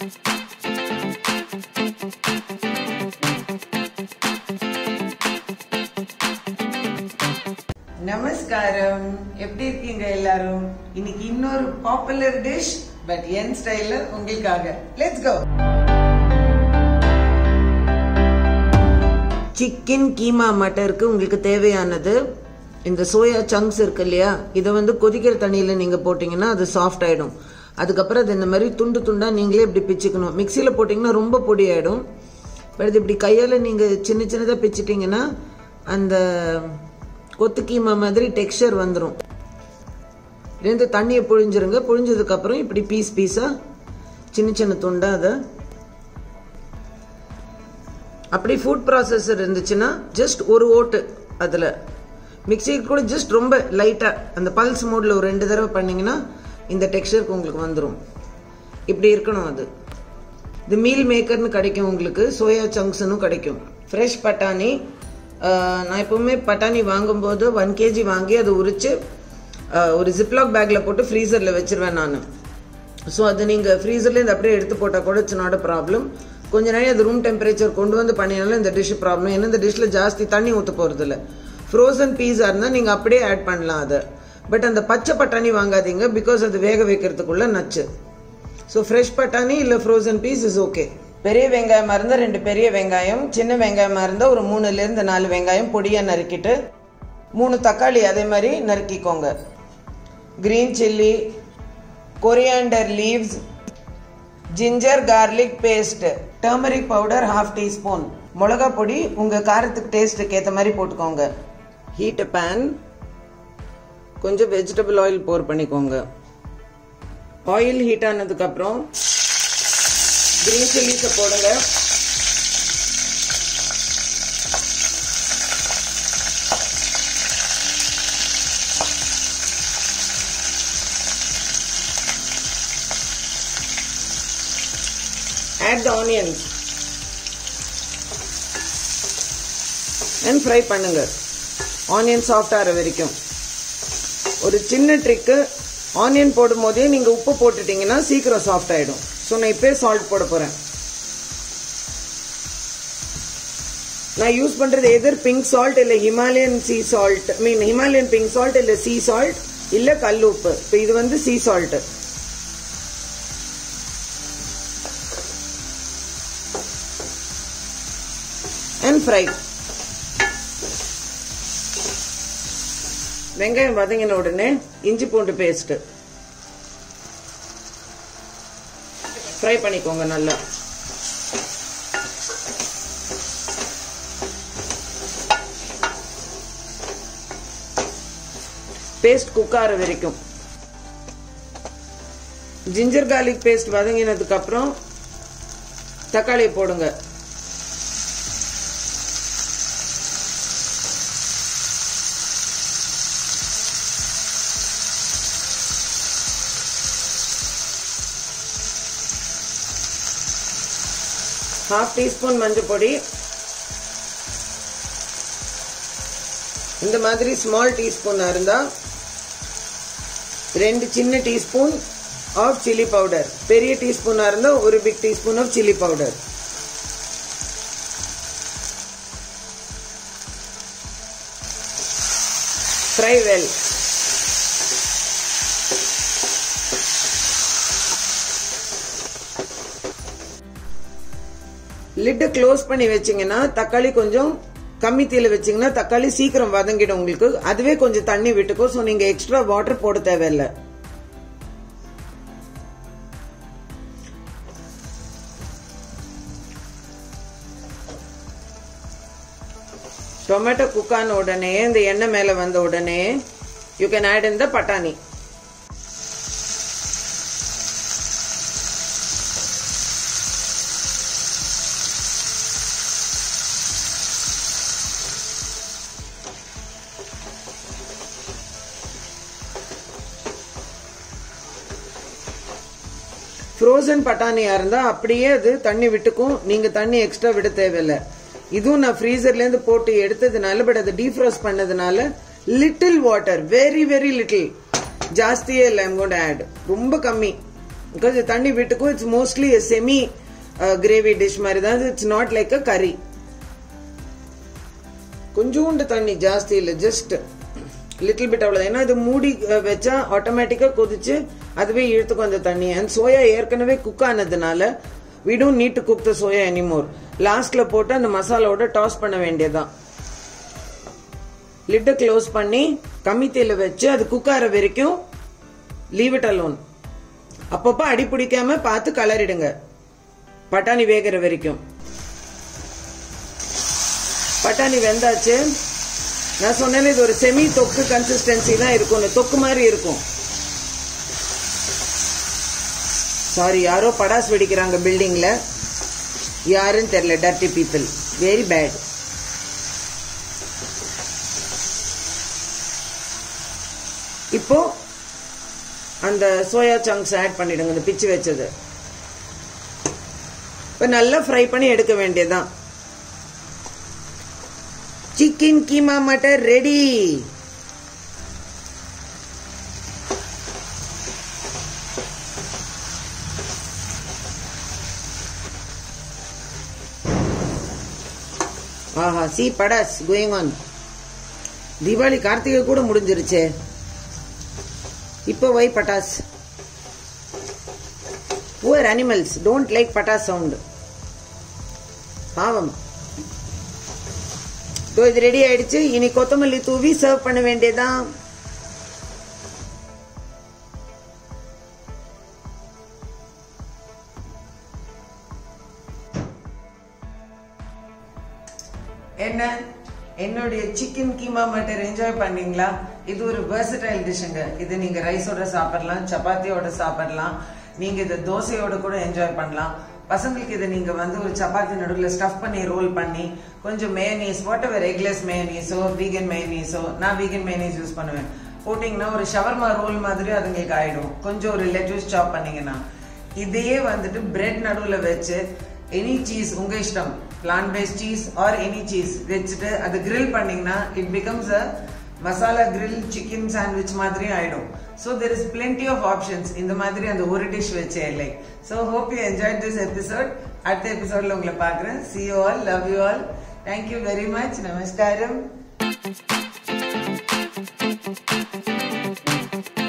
நமஸ்காரம் எப்படி இருக்கீங்க எல்லாரும் இன்னைக்கு இன்னொரு பாப்புலர் டிஷ் பட் என் ஸ்டைல்ல உங்களுக்காக லெட்ஸ் கோ சிக்கன் கீமா மட்டருக்கு உங்களுக்கு தேவையானது இந்த சோயா சங்க்ஸ் இருக்கு இல்லையா இதை வந்து கொதிக்கிற தண்ணியில் நீங்கள் போட்டிங்கன்னா அது சாஃப்ட் ஆகிடும் அதுக்கப்புறம் அது இந்த மாதிரி துண்டு துண்டாக நீங்களே இப்படி பிச்சுக்கணும் மிக்சியில் போட்டிங்கன்னா ரொம்ப பொடி ஆகிடும் பட் இது இப்படி கையால் நீங்கள் சின்ன சின்னதாக பிச்சிட்டிங்கன்னா அந்த கொத்து கீமா மாதிரி டெக்ஸ்சர் வந்துடும் இதுலேருந்து தண்ணியை புழிஞ்சிருங்க புழிஞ்சதுக்கப்புறம் இப்படி பீஸ் பீஸாக சின்ன சின்ன துண்டாக அதை அப்படி ஃபுட் ப்ராசஸர் இருந்துச்சுன்னா ஜஸ்ட் ஒரு ஓட்டு அதில் மிக்சிக்கு கூட ஜஸ்ட் ரொம்ப லைட்டாக அந்த பல்ஸ் மோடில் ஒரு ரெண்டு தடவை பண்ணிங்கன்னா இந்த டெக்ஸ்டருக்கு உங்களுக்கு வந்துடும் இப்படி இருக்கணும் அது இது மீல் மேக்கர்னு கிடைக்கும் உங்களுக்கு சோயா சங்க்ஸ்னும் கிடைக்கும் ஃப்ரெஷ் பட்டாணி நான் எப்போவுமே பட்டாணி வாங்கும்போது ஒன் கேஜி வாங்கி அதை உரித்து ஒரு ஜிப்லாக் பேக்கில் போட்டு ஃப்ரீசரில் வச்சுருவேன் நான் ஸோ அது நீங்கள் ஃப்ரீசர்லேருந்து அப்படியே எடுத்து போட்டால் கூட இட்ஸ் நாட் அ ப்ராப்ளம் கொஞ்ச நாள் அது ரூம் டெம்பரேச்சர் கொண்டு வந்து பண்ணினாலும் இந்த டிஷ் ப்ராப்ளம் ஏன்னா இந்த டிஷ்ஷில் ஜாஸ்தி தண்ணி ஊற்ற போகிறது இல்லை ஃப்ரோசன் பீஸாக இருந்தால் நீங்கள் அப்படியே ஆட் பண்ணலாம் அதை பட் அந்த பச்சை பட்டாணி வாங்காதீங்க பிகாஸ் அது வேக வைக்கிறதுக்குள்ள நச்சு ஸோ ஃப்ரெஷ் பட்டாணி இல்லை ஃப்ரோசன் பீஸ் இஸ் ஓகே பெரிய வெங்காயமாக இருந்தால் ரெண்டு பெரிய வெங்காயம் சின்ன வெங்காயமாக இருந்தால் ஒரு மூணுலேருந்து நாலு வெங்காயம் பொடியாக நறுக்கிட்டு மூணு தக்காளி அதே மாதிரி நறுக்கிக்கோங்க green chilli coriander leaves ginger garlic paste turmeric powder half teaspoon மிளகா பொடி உங்கள் காரத்துக்கு டேஸ்ட்டுக்கு ஏற்ற மாதிரி போட்டுக்கோங்க ஹீட் பேன் கொஞ்சம் வெஜிடபிள் ஆயில் போர் பண்ணிக்கோங்க ஆயில் ஹீட் ஆனதுக்கப்புறம் கிரீன் சில்லிஸை போடுங்க add the onions and fry பண்ணுங்க ஆனியன் சாஃப்ட் ஆகிற வரைக்கும் ஒரு சின்ன ட்ரிக்கு ஆனியன் போடும் போதே நீங்கள் உப்பு போட்டுட்டீங்கன்னா சீக்கிரம் சாஃப்ட் ஆகிடும் ஸோ நான் இப்போ சால்ட் போட போகிறேன் நான் யூஸ் பண்ணுறது எதர் பிங்க் சால்ட் இல்லை Himalayan sea salt mean Himalayan pink salt இல்லை சீ சால்ட் இல்லை கல் உப்பு இப்போ இது வந்து சீ சால்ட்டு அண்ட் ஃப்ரை வெங்காயம் வதங்கின உடனே இஞ்சி பூண்டு பேஸ்ட் ஃப்ரை பண்ணிக்கோங்க நல்லா பேஸ்ட் குக் ஆகிற வரைக்கும் ஜிஞ்சர் கார்லிக் பேஸ்ட் வதங்கினதுக்கு அப்புறம் தக்காளி போடுங்க ஹாஃப் டீஸ்பூன் மஞ்சள் பொடி இந்த மாதிரி ஸ்மால் டீஸ்பூன் இருந்தா ரெண்டு சின்ன டீஸ்பூன் ஆஃப் சில்லி பவுடர் பெரிய டீஸ்பூனா இருந்தா ஒரு big teaspoon of chilli powder fry well லிட்டை க்ளோஸ் பண்ணி வச்சிங்கன்னா தக்காளி கொஞ்சம் கம்மி தீல வச்சிங்கன்னா தக்காளி சீக்கிரம் வதங்கிடும் உங்களுக்கு அதுவே கொஞ்சம் தண்ணி விட்டுக்கும் ஸோ நீங்கள் எக்ஸ்ட்ரா வாட்டர் போட தேவையில்லை டொமேட்டோ குக் ஆன உடனே இந்த எண்ணெய் மேலே வந்த உடனே you can add in the பட்டாணி ஃப்ரோசன் பட்டாணியா இருந்தா அப்படியே அது தண்ணி விட்டுக்கும் நீங்க தண்ணி எக்ஸ்ட்ரா விட தேவையில்லை இதுவும் நான் ஃப்ரீசர்ல இருந்து போட்டு எடுத்ததுனால பட் அதை டீஃப்ரோஸ்ட் பண்ணதுனால little water very very little ஜாஸ்தியே இல்லை ஐம் கோட் ஆட் ரொம்ப கம்மி பிகாஸ் தண்ணி விட்டுக்கும் it's mostly semi gravy dish மாதிரி தான் இட்ஸ் நாட் லைக் அ கறி கொஞ்சோண்டு தண்ணி ஜாஸ்தி இல்லை ஜஸ்ட் லிட்டில் பிட் அவ்வளோ ஏன்னா இது மூடி அஹ், வச்சா ஆட்டோமேட்டிக்காக கொதிச்சு அதுவே இழுத்துக்கும் அந்த தண்ணி அண்ட் சோயா ஏற்கனவே குக் ஆனதுனால we don't need to cook the soya anymore லாஸ்ட்ல போட்டு அந்த மசாலாவோட டாஸ் பண்ண வேண்டியதுதான் லிட்டை க்ளோஸ் பண்ணி கம்மி தீயில வச்சு அது குக் ஆகிற வரைக்கும் லீவ் இட் அலோன் அப்பப்போ அடி பிடிக்காம பார்த்து கலரிடுங்க பட்டாணி வேகிற வரைக்கும் பட்டாணி வெந்தாச்சு நான் சொன்னேன் இது ஒரு செமி தொக்கு கன்சிஸ்டன்சி தான் இருக்கும் தொக்கு மாதிரி இருக்கும் சாரி யாரோ படாஸ் வெடிக்கிறாங்க பில்டிங்ல யாருன்னு தெரியல டர்ட்டி பீப்புள் வெரி பேட் இப்போ அந்த சோயா சங்க்ஸ் ஆட் பண்ணிடுங்க இந்த பிச்சு வச்சது இப்போ நல்லா ஃப்ரை பண்ணி எடுக்க வேண்டியதுதான் சிக்கன் கீமா மட்டர் ரெடி ஆஹா சி படாஸ் கோயிங் ஆன் தீபாவளி கார்த்திகை கூட முடிஞ்சிருச்சே இப்போ வை பட்டாஸ் புவர் அனிமல்ஸ் டோன்ட் லைக் பட்டாஸ் சவுண்ட் பாவம் இதோ இது ரெடி ஆயிடுச்சு இனி கொத்தமல்லி தூவி சர்வ் பண்ண வேண்டியதான் என்ன என்னுடைய சிக்கன் கீமா மட்டர் என்ஜாய் பண்ணீங்களா இது ஒரு வெர்சடைல் டிஷ்ஷுங்க இது நீங்க ரைஸோட சாப்பிடலாம் சப்பாத்தியோட சாப்பிடலாம் நீங்க இதை தோசையோட கூட என்ஜாய் பண்ணலாம் பசங்களுக்கு இதை நீங்க வந்து ஒரு சப்பாத்தி நடுவில் ஸ்டஃப் பண்ணி ரோல் பண்ணி கொஞ்சம் மேயனீஸ் வாட் எவர் எக்லெஸ் மேயனீஸோ வீகன் மேயனீஸோ நான் வீகன் மேயனீஸ் யூஸ் பண்ணுவேன் போட்டிங்கன்னா ஒரு ஷவர்மா ரோல் மாதிரி அதுங்களுக்கு ஆயிடும் கொஞ்சம் ஒரு லெட்யூஸ் சாப் பண்ணீங்கன்னா இதையே வந்துட்டு பிரெட் நடுவில் வச்சு எனி சீஸ் உங்க இஷ்டம் plain paste cheese or any cheese வச்சுட்டு அது grill பண்ணீங்கன்னா it becomes a masala grill chicken sandwich மாதிரி ஆயிடும் so there is plenty of options இந்த மாதிரி அந்த ஒரு டிஷ் வச்சே இல்லை so hope you enjoy this episode அடுத்த எபிசோட்ல உங்களை பார்க்குறேன் see you all love you all thank you very much நமஸ்காரம்